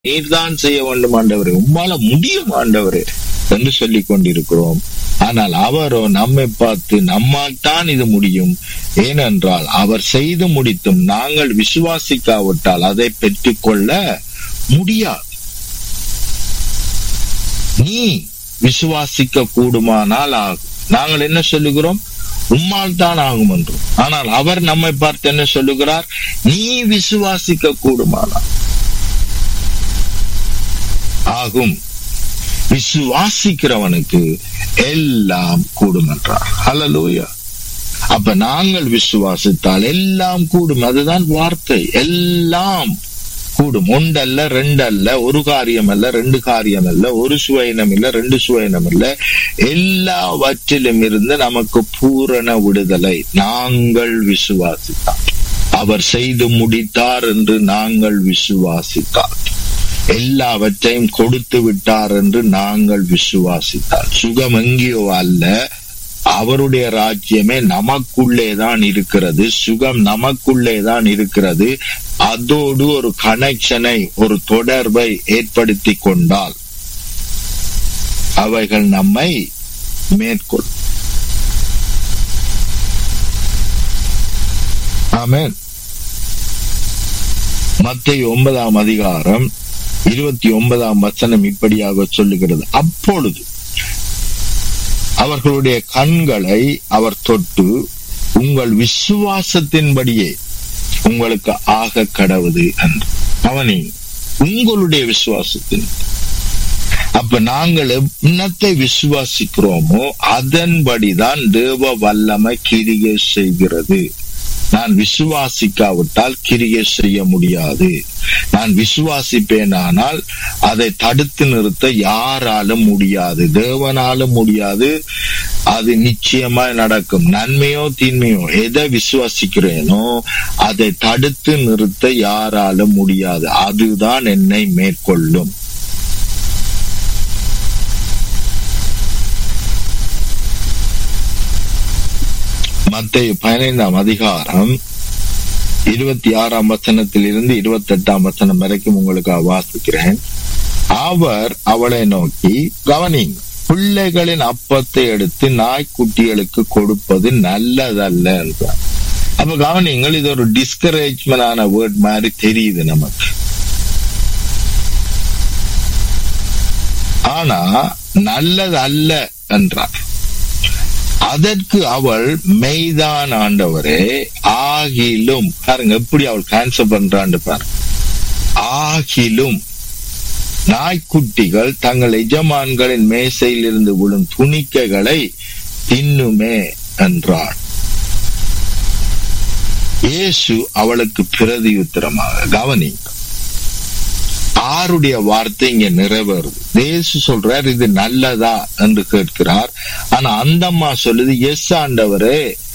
நீர்தான் செய்ய வேண்டும் ஆண்டவரே உம்மால முடியும் ஆண்டவரே என்று சொல்லிக் கொண்டிருக்கிறோம் ஆனால் அவரோ நம்மை பார்த்து நம்மால் தான் இது முடியும் ஏனென்றால் அவர் செய்து முடித்தும் நாங்கள் விசுவாசிக்காவிட்டால் அதை பெற்றுக்கொள்ள முடியாது நீ விசுவாசிக்க கூடுமானால் ஆகும் நாங்கள் என்ன சொல்லுகிறோம் உம்மால் தான் ஆகும் என்றும் ஆனால் அவர் நம்மை பார்த்து என்ன சொல்லுகிறார் நீ விசுவாசிக்க கூடுமானால் ஆகும் விசுவாசிக்கிறவனுக்கு எல்லாம் கூடும் என்றார் ஹalleluya அப்ப நாங்கள் விசுவாசித்தால் எல்லாம் கூடும் அதுதான் வார்த்தை எல்லாம் கூடும் ஒன்றல்ல ரெண்டல்ல ஒரு காரியம் அல்ல ரெண்டு காரியம் அல்ல ஒரு சுவைனம் இல்ல ரெண்டு சுவைனம் இல்ல எல்லாவற்றிலும் இருந்து நமக்கு பூரண விடுதலை நாங்கள் விசுவாசித்தார் அவர் செய்து முடித்தார் என்று நாங்கள் விசுவாசித்தார் எல்லாவற்றையும் கொடுத்து விட்டார் என்று நாங்கள் விசுவாசித்தார் சுகம் எங்கேயோ அல்ல அவருடைய ராஜ்யமே நமக்குள்ளே தான் இருக்கிறது சுகம் நமக்குள்ளே தான் இருக்கிறது அதோடு ஒரு கனெக்ஷனை ஒரு தொடர்பை ஏற்படுத்தி கொண்டால் அவைகள் நம்மை மேற்கொள் ஆமென் மத்திய ஒன்பதாம் அதிகாரம் இருபத்தி ஒன்பதாம் வசனம் இப்படியாக சொல்லுகிறது அப்பொழுது அவர்களுடைய கண்களை அவர் தொட்டு உங்கள் விசுவாசத்தின்படியே உங்களுக்கு ஆக கடவுது என்று அவனி உங்களுடைய விசுவாசத்தின் அப்ப நாங்கள் என்னத்தை விசுவாசிக்கிறோமோ அதன்படிதான் தேவ வல்லமை கிரியை செய்கிறது நான் விசுவாசிக்காவிட்டால் கிரியை செய்ய முடியாது நான் விசுவாசிப்பேனானால் அதை தடுத்து நிறுத்த யாராலும் முடியாது தேவனாலும் முடியாது அது நிச்சயமாய் நடக்கும் நன்மையோ தீன்மையோ எதை விசுவாசிக்கிறேனோ அதை தடுத்து நிறுத்த யாராலும் முடியாது அதுதான் என்னை மேற்கொள்ளும் மத்திய பதினைந்தாம் அதிகாரம் இருபத்தி ஆறாம் வசனத்தில் இருந்து இருபத்தி எட்டாம் வசனம் வரைக்கும் உங்களுக்கு வாசிக்கிறேன் அவர் அவளை நோக்கி கவனிங் பிள்ளைகளின் அப்பத்தை எடுத்து நாய்க்குட்டிகளுக்கு கொடுப்பது நல்லதல்ல என்றார் அப்ப கவனிங்கள் இது ஒரு டிஸ்கரேஜ்மெண்ட் ஆன வேர்ட் மாதிரி தெரியுது நமக்கு ஆனா நல்லது அல்ல என்றார் அதற்கு அவள் மெய்தான் ஆண்டவரே ஆகிலும் பாருங்க எப்படி அவள் கேன்சல் பண்றான்னு பாருங்க ஆகிலும் நாய்க்குட்டிகள் தங்கள் எஜமான்களின் மேசையில் இருந்து விழும் துணிக்கைகளை தின்னுமே என்றாள் இயேசு அவளுக்கு பிரதியுத்தரமாக கவனி ஆருடைய வார்த்தை இங்க நிறைவேறுது தேசு சொல்றார் இது நல்லதா என்று கேட்கிறார் ஆனா அந்தம்மா சொல்லுது எஸ் ஆண்டவரே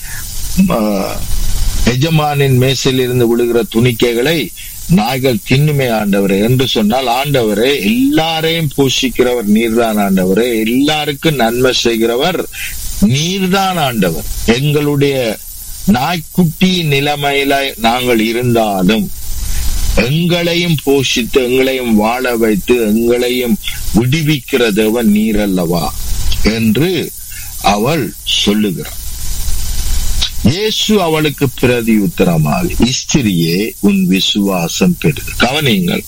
எஜமானின் மேசையில் இருந்து விழுகிற துணிக்கைகளை நாய்கள் தின்னுமே ஆண்டவரே என்று சொன்னால் ஆண்டவரே எல்லாரையும் போஷிக்கிறவர் நீர்தான் ஆண்டவரே எல்லாருக்கும் நன்மை செய்கிறவர் நீர்தான் ஆண்டவர் எங்களுடைய நாய்க்குட்டி நிலைமையில நாங்கள் இருந்தாலும் எங்களையும் போஷித்து எங்களையும் வாழ வைத்து எங்களையும் விடுவிக்கிற தேவன் நீர் அல்லவா என்று அவள் சொல்லுகிறார் இயேசு அவளுக்கு பிரதி உத்தரமாக இஸ்திரியே உன் விசுவாசம் பெறுது கவனிங்கள்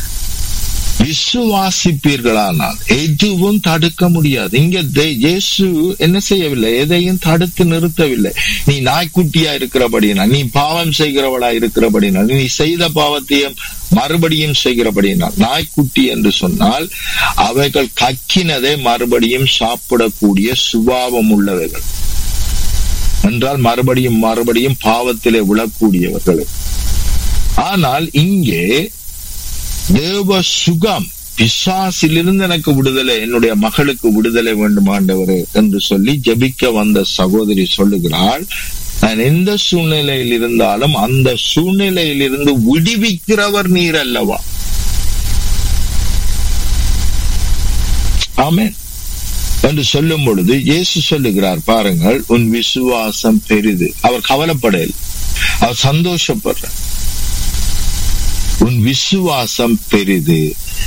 விசுவாசிப்பீர்களானால் எதுவும் தடுக்க முடியாது இங்க இயேசு என்ன செய்யவில்லை எதையும் தடுத்து நிறுத்தவில்லை நீ நாய்க்குட்டியா இருக்கிறபடினால் நீ பாவம் செய்கிறவளா இருக்கிறபடினால் நீ செய்த பாவத்தையும் மறுபடியும் செய்கிறபடினால் நாய்க்குட்டி என்று சொன்னால் அவைகள் கக்கினதை மறுபடியும் சாப்பிடக்கூடிய சுபாவம் உள்ளவைகள் என்றால் மறுபடியும் மறுபடியும் பாவத்திலே விழக்கூடியவர்கள் ஆனால் இங்கே தேவ சுகம் பிசாசிலிருந்து எனக்கு விடுதலை என்னுடைய மகளுக்கு விடுதலை வேண்டும் ஆண்டவரே என்று சொல்லி ஜபிக்க வந்த சகோதரி சொல்லுகிறாள் நான் எந்த சூழ்நிலையில் இருந்தாலும் அந்த சூழ்நிலையில் இருந்து விடுவிக்கிறவர் நீர் அல்லவா ஆமேன் என்று சொல்லும் பொழுது இயேசு சொல்லுகிறார் பாருங்கள் உன் விசுவாசம் பெரிது அவர் கவலைப்படையில் அவர் சந்தோஷப்படுற உன் விசுவாசம் பெரிது